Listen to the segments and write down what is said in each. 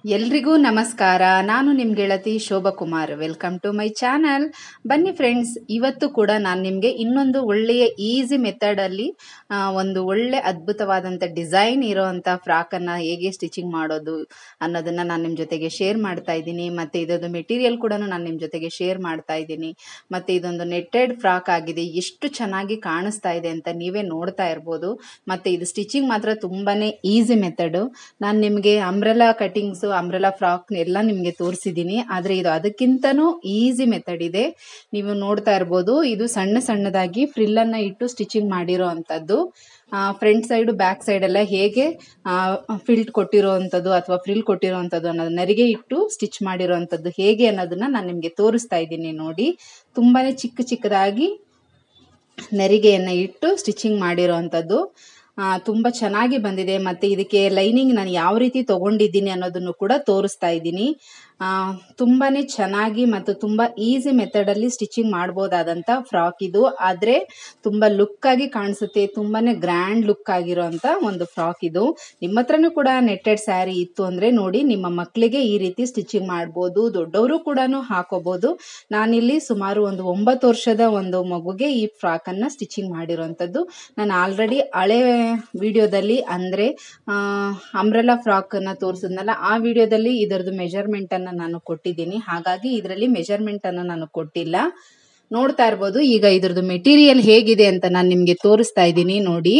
ಎಲ್ರಿಗೂ ನಮಸ್ಕಾರ ನಾನು ನಿಮ್ಮ ಗೆಳತಿ Shobha Kumar welcome to my channel ಬನ್ನಿ ಫ್ರೆಂಡ್ಸ್ ಇವತ್ತು ಕೂಡ ನಾನು ನಿಮಗೆ ಇನ್ನೊಂದು ಒಳ್ಳೆಯ ಈಸಿ ಮೆಥಡಲ್ಲಿ ಒಂದು ಒಳ್ಳೆ ಅದ್ಭುತವಾದಂಥ ಡಿಸೈನ್ ಇರೋವಂಥ ಫ್ರಾಕನ್ನು ಹೇಗೆ ಸ್ಟಿಚಿಂಗ್ ಮಾಡೋದು ಅನ್ನೋದನ್ನು ನಾನು ನಿಮ್ಮ ಜೊತೆಗೆ ಶೇರ್ ಮಾಡ್ತಾ ಇದ್ದೀನಿ ಮತ್ತು ಇದೊಂದು ಮೆಟೀರಿಯಲ್ ಕೂಡ ನಾನು ನಿಮ್ಮ ಜೊತೆಗೆ ಶೇರ್ ಮಾಡ್ತಾ ಇದ್ದೀನಿ ಮತ್ತು ಇದೊಂದು ನೆಟ್ಟೆಡ್ ಫ್ರಾಕ್ ಆಗಿದೆ ಎಷ್ಟು ಚೆನ್ನಾಗಿ ಕಾಣಿಸ್ತಾ ಇದೆ ಅಂತ ನೀವೇ ನೋಡ್ತಾ ಇರ್ಬೋದು ಮತ್ತು ಇದು ಸ್ಟಿಚಿಂಗ್ ಮಾತ್ರ ತುಂಬಾ ಈಸಿ ಮೆಥಡು ನಾನು ನಿಮಗೆ ಅಂಬ್ರೆಲಾ ಕಟಿಂಗ್ಸು ಅಂಬ್ರೆಲಾ ಫ್ರಾಕ್ ಎಲ್ಲ ನಿಮಗೆ ತೋರಿಸಿದ್ದೀನಿ ಆದರೆ ಇದು ಅದಕ್ಕಿಂತನೂ ಈಸಿ ಮೆಥಡ್ ಇದೆ ನೀವು ನೋಡ್ತಾ ಇರ್ಬೋದು ಇದು ಸಣ್ಣ ಸಣ್ಣದಾಗಿ ಫ್ರಿಲ್ಲನ್ನು ಇಟ್ಟು ಸ್ಟಿಚಿಂಗ್ ಮಾಡಿರೋ ಅಂಥದ್ದು ಫ್ರಂಟ್ ಸೈಡು ಬ್ಯಾಕ್ ಸೈಡ್ ಎಲ್ಲ ಹೇಗೆ ಫಿಲ್ಟ್ ಕೊಟ್ಟಿರೋ ಅಂಥದ್ದು ಅಥವಾ ಫ್ರಿಲ್ ಕೊಟ್ಟಿರೋ ಅಂಥದ್ದು ಅನ್ನೋದು ನರಿಗೆ ಇಟ್ಟು ಸ್ಟಿಚ್ ಮಾಡಿರೋ ಅಂಥದ್ದು ಹೇಗೆ ಅನ್ನೋದನ್ನ ನಾನು ನಿಮಗೆ ತೋರಿಸ್ತಾ ಇದ್ದೀನಿ ನೋಡಿ ತುಂಬಾ ಚಿಕ್ಕ ಚಿಕ್ಕದಾಗಿ ನೆರಿಗೆಯನ್ನು ಇಟ್ಟು ಸ್ಟಿಚಿಂಗ್ ಮಾಡಿರೋ ಅಂಥದ್ದು ತುಂಬ ಚೆನ್ನಾಗಿ ಬಂದಿದೆ ಮತ್ತು ಇದಕ್ಕೆ ಲೈನಿಂಗ್ ನಾನು ಯಾವ ರೀತಿ ತೊಗೊಂಡಿದ್ದೀನಿ ಅನ್ನೋದನ್ನು ಕೂಡ ತೋರಿಸ್ತಾ ಇದ್ದೀನಿ ತುಂಬಾ ಚೆನ್ನಾಗಿ ಮತ್ತು ತುಂಬ ಈಸಿ ಮೆಥಡಲ್ಲಿ ಸ್ಟಿಚಿಂಗ್ ಮಾಡ್ಬೋದಾದಂಥ ಫ್ರಾಕ್ ಇದು ಆದರೆ ತುಂಬ ಲುಕ್ಕಾಗಿ ಕಾಣಿಸುತ್ತೆ ತುಂಬಾ ಗ್ರ್ಯಾಂಡ್ ಲುಕ್ ಆಗಿರೋಂಥ ಒಂದು ಫ್ರಾಕ್ ಇದು ನಿಮ್ಮ ಹತ್ರನೂ ಕೂಡ ನೆಟ್ಟೆಡ್ ಸ್ಯಾರಿ ಇತ್ತು ಅಂದರೆ ನೋಡಿ ನಿಮ್ಮ ಮಕ್ಕಳಿಗೆ ಈ ರೀತಿ ಸ್ಟಿಚಿಂಗ್ ಮಾಡ್ಬೋದು ದೊಡ್ಡವರು ಕೂಡ ಹಾಕೋಬೋದು ನಾನಿಲ್ಲಿ ಸುಮಾರು ಒಂದು ಒಂಬತ್ತು ವರ್ಷದ ಒಂದು ಮಗುಗೆ ಈ ಫ್ರಾಕನ್ನು ಸ್ಟಿಚಿಂಗ್ ಮಾಡಿರೋವಂಥದ್ದು ನಾನು ಆಲ್ರೆಡಿ ಹಳೆ ವಿಡಿಯೋದಲ್ಲಿ ಅಂದರೆ ಅಂಬ್ರೆಲಾ ಫ್ರಾಕನ್ನು ತೋರಿಸಿದ್ನಲ್ಲ ಆ ವಿಡಿಯೋದಲ್ಲಿ ಇದರದ್ದು ಮೆಜರ್ಮೆಂಟನ್ನು ನಾನು ಕೊಟ್ಟಿದ್ದೀನಿ ಹಾಗಾಗಿ ಇದರಲ್ಲಿ ಮೆಜರ್ಮೆಂಟನ್ನು ನಾನು ಕೊಟ್ಟಿಲ್ಲ ನೋಡ್ತಾ ಇರ್ಬೋದು ಈಗ ಇದ್ರದ್ದು ಮೆಟೀರಿಯಲ್ ಹೇಗಿದೆ ಅಂತ ನಾನು ನಿಮಗೆ ತೋರಿಸ್ತಾ ಇದ್ದೀನಿ ನೋಡಿ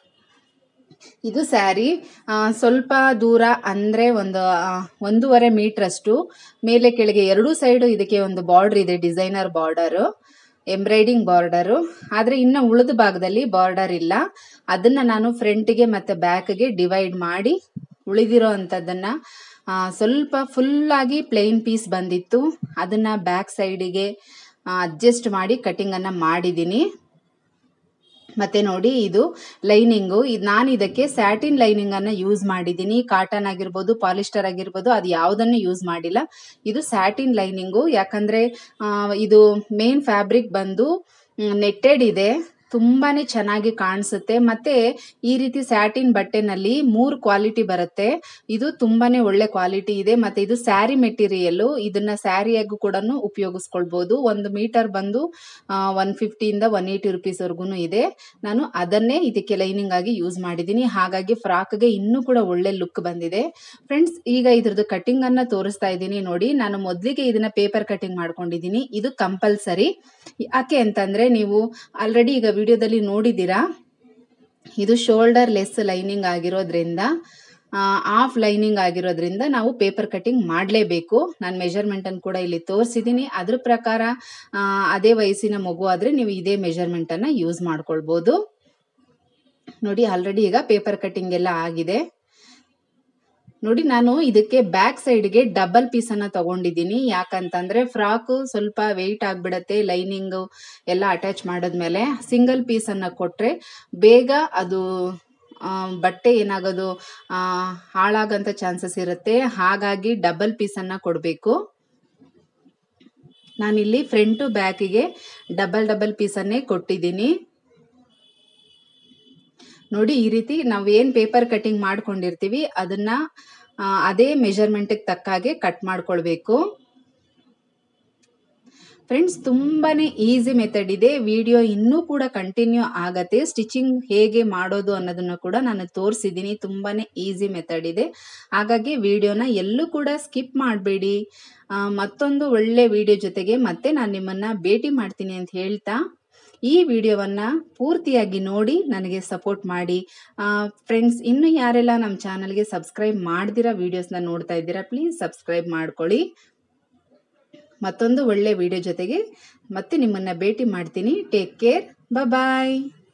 ಇದು ಸ್ಯಾರಿ ಸ್ವಲ್ಪ ದೂರ ಅಂದರೆ ಒಂದು ಒಂದೂವರೆ ಮೀಟ್ರಷ್ಟು ಮೇಲೆ ಕೆಳಗೆ ಎರಡೂ ಸೈಡು ಇದಕ್ಕೆ ಒಂದು ಬಾರ್ಡರ್ ಇದೆ ಡಿಸೈನರ್ ಬಾರ್ಡರು ಎಂಬ್ರಾಯ್ಡಿಂಗ್ ಬಾರ್ಡರು ಆದರೆ ಇನ್ನು ಉಳಿದ ಭಾಗದಲ್ಲಿ ಬಾರ್ಡರ್ ಇಲ್ಲ ಅದನ್ನು ನಾನು ಫ್ರಂಟ್ಗೆ ಮತ್ತು ಬ್ಯಾಕ್ಗೆ ಡಿವೈಡ್ ಮಾಡಿ ಉಳಿದಿರೋ ಅಂಥದ್ದನ್ನು ಸ್ವಲ್ಪ ಫುಲ್ಲಾಗಿ ಪ್ಲೇನ್ ಪೀಸ್ ಬಂದಿತ್ತು ಅದನ್ನು ಬ್ಯಾಕ್ ಸೈಡಿಗೆ ಅಡ್ಜಸ್ಟ್ ಮಾಡಿ ಕಟಿಂಗನ್ನು ಮಾಡಿದ್ದೀನಿ ಮತ್ತೆ ನೋಡಿ ಇದು ಲೈನಿಂಗು ಇದು ನಾನು ಇದಕ್ಕೆ ಸ್ಯಾಟಿನ್ ಲೈನಿಂಗನ್ನು ಯೂಸ್ ಮಾಡಿದ್ದೀನಿ ಕಾಟನ್ ಆಗಿರ್ಬೋದು ಪಾಲಿಸ್ಟರ್ ಆಗಿರ್ಬೋದು ಅದು ಯಾವುದನ್ನು ಯೂಸ್ ಮಾಡಿಲ್ಲ ಇದು ಸ್ಯಾಟಿನ್ ಲೈನಿಂಗು ಯಾಕಂದರೆ ಇದು ಮೇನ್ ಫ್ಯಾಬ್ರಿಕ್ ಬಂದು ನೆಟ್ಟೆಡ್ ಇದೆ ತುಂಬಾ ಚೆನ್ನಾಗಿ ಕಾಣಿಸುತ್ತೆ ಮತ್ತು ಈ ರೀತಿ ಸ್ಯಾಟಿನ್ ಬಟ್ಟೆನಲ್ಲಿ ಮೂರು ಕ್ವಾಲಿಟಿ ಬರುತ್ತೆ ಇದು ತುಂಬಾ ಒಳ್ಳೆ ಕ್ವಾಲಿಟಿ ಇದೆ ಮತ್ತು ಇದು ಸ್ಯಾರಿ ಮೆಟೀರಿಯಲ್ಲು ಇದನ್ನು ಸ್ಯಾರಿಯಾಗೂ ಕೂಡ ಉಪಯೋಗಿಸ್ಕೊಳ್ಬೋದು ಒಂದು ಮೀಟರ್ ಬಂದು ಒನ್ ಫಿಫ್ಟಿಯಿಂದ ಒನ್ ಏಯ್ಟಿ ರುಪೀಸ್ವರೆಗೂ ಇದೆ ನಾನು ಅದನ್ನೇ ಇದಕ್ಕೆ ಲೈನಿಂಗ್ ಆಗಿ ಯೂಸ್ ಮಾಡಿದ್ದೀನಿ ಹಾಗಾಗಿ ಫ್ರಾಕ್ಗೆ ಇನ್ನೂ ಕೂಡ ಒಳ್ಳೆ ಲುಕ್ ಬಂದಿದೆ ಫ್ರೆಂಡ್ಸ್ ಈಗ ಇದ್ರದ್ದು ಕಟಿಂಗನ್ನು ತೋರಿಸ್ತಾ ಇದ್ದೀನಿ ನೋಡಿ ನಾನು ಮೊದಲಿಗೆ ಇದನ್ನು ಪೇಪರ್ ಕಟಿಂಗ್ ಮಾಡ್ಕೊಂಡಿದ್ದೀನಿ ಇದು ಕಂಪಲ್ಸರಿ ಯಾಕೆ ಅಂತಂದರೆ ನೀವು ಆಲ್ರೆಡಿ ಈಗ ವಿಡಿಯೋದಲ್ಲಿ ನೋಡಿದ್ದೀರಾ ಇದು ಶೋಲ್ಡರ್ ಲೆಸ್ ಲೈನಿಂಗ್ ಆಗಿರೋದ್ರಿಂದ ಆಫ್ ಲೈನಿಂಗ್ ಆಗಿರೋದ್ರಿಂದ ನಾವು ಪೇಪರ್ ಕಟಿಂಗ್ ಮಾಡಲೇಬೇಕು ನಾನು ಮೆಜರ್ಮೆಂಟನ್ನು ಕೂಡ ಇಲ್ಲಿ ತೋರಿಸಿದ್ದೀನಿ ಅದ್ರ ಪ್ರಕಾರ ಅದೇ ವಯಸ್ಸಿನ ಮಗು ಆದರೆ ನೀವು ಇದೇ ಮೆಜರ್ಮೆಂಟನ್ನು ಯೂಸ್ ಮಾಡ್ಕೊಳ್ಬೋದು ನೋಡಿ ಆಲ್ರೆಡಿ ಈಗ ಪೇಪರ್ ಕಟಿಂಗ್ ಎಲ್ಲ ಆಗಿದೆ ನೋಡಿ ನಾನು ಇದಕ್ಕೆ ಬ್ಯಾಕ್ ಸೈಡ್ಗೆ ಡಬಲ್ ಪೀಸನ್ನು ತಗೊಂಡಿದ್ದೀನಿ ಯಾಕಂತಂದರೆ ಫ್ರಾಕು ಸ್ವಲ್ಪ ವೆಯ್ಟ್ ಆಗಿಬಿಡತ್ತೆ ಲೈನಿಂಗು ಎಲ್ಲ ಅಟ್ಯಾಚ್ ಮಾಡಿದ್ಮೇಲೆ ಸಿಂಗಲ್ ಪೀಸನ್ನು ಕೊಟ್ಟರೆ ಬೇಗ ಅದು ಬಟ್ಟೆ ಏನಾಗೋದು ಹಾಳಾಗಂಥ ಚಾನ್ಸಸ್ ಇರುತ್ತೆ ಹಾಗಾಗಿ ಡಬಲ್ ಪೀಸನ್ನು ಕೊಡಬೇಕು ನಾನಿಲ್ಲಿ ಫ್ರಂಟು ಬ್ಯಾಕಿಗೆ ಡಬಲ್ ಡಬಲ್ ಪೀಸನ್ನೇ ಕೊಟ್ಟಿದ್ದೀನಿ ನೋಡಿ ಈ ರೀತಿ ನಾವು ಏನು ಪೇಪರ್ ಕಟಿಂಗ್ ಮಾಡ್ಕೊಂಡಿರ್ತೀವಿ ಅದನ್ನ ಅದೇ ಮೆಜರ್ಮೆಂಟಿಗೆ ತಕ್ಕ ಹಾಗೆ ಕಟ್ ಮಾಡ್ಕೊಳ್ಬೇಕು ಫ್ರೆಂಡ್ಸ್ ತುಂಬಾ ಈಸಿ ಮೆಥಡ್ ಇದೆ ವಿಡಿಯೋ ಇನ್ನೂ ಕೂಡ ಕಂಟಿನ್ಯೂ ಆಗತ್ತೆ ಸ್ಟಿಚಿಂಗ್ ಹೇಗೆ ಮಾಡೋದು ಅನ್ನೋದನ್ನು ಕೂಡ ನಾನು ತೋರಿಸಿದ್ದೀನಿ ತುಂಬಾ ಈಸಿ ಮೆಥಡ್ ಇದೆ ಹಾಗಾಗಿ ವಿಡಿಯೋನ ಎಲ್ಲೂ ಕೂಡ ಸ್ಕಿಪ್ ಮಾಡಬೇಡಿ ಮತ್ತೊಂದು ಒಳ್ಳೆ ವಿಡಿಯೋ ಜೊತೆಗೆ ಮತ್ತೆ ನಾನು ನಿಮ್ಮನ್ನು ಭೇಟಿ ಮಾಡ್ತೀನಿ ಅಂತ ಹೇಳ್ತಾ ಈ ವಿಡಿಯೋವನ್ನು ಪೂರ್ತಿಯಾಗಿ ನೋಡಿ ನನಗೆ ಸಪೋರ್ಟ್ ಮಾಡಿ ಫ್ರೆಂಡ್ಸ್ ಇನ್ನು ಯಾರೆಲ್ಲ ನಮ್ಮ ಚಾನಲ್ಗೆ ಸಬ್ಸ್ಕ್ರೈಬ್ ಮಾಡ್ದಿರಾ ವೀಡಿಯೋಸ್ನ ನೋಡ್ತಾ ಇದ್ದೀರಾ ಪ್ಲೀಸ್ ಸಬ್ಸ್ಕ್ರೈಬ್ ಮಾಡ್ಕೊಳ್ಳಿ ಮತ್ತೊಂದು ಒಳ್ಳೆ ವಿಡಿಯೋ ಜೊತೆಗೆ ಮತ್ತೆ ನಿಮ್ಮನ್ನು ಭೇಟಿ ಮಾಡ್ತೀನಿ ಟೇಕ್ ಕೇರ್ ಬಾಯ್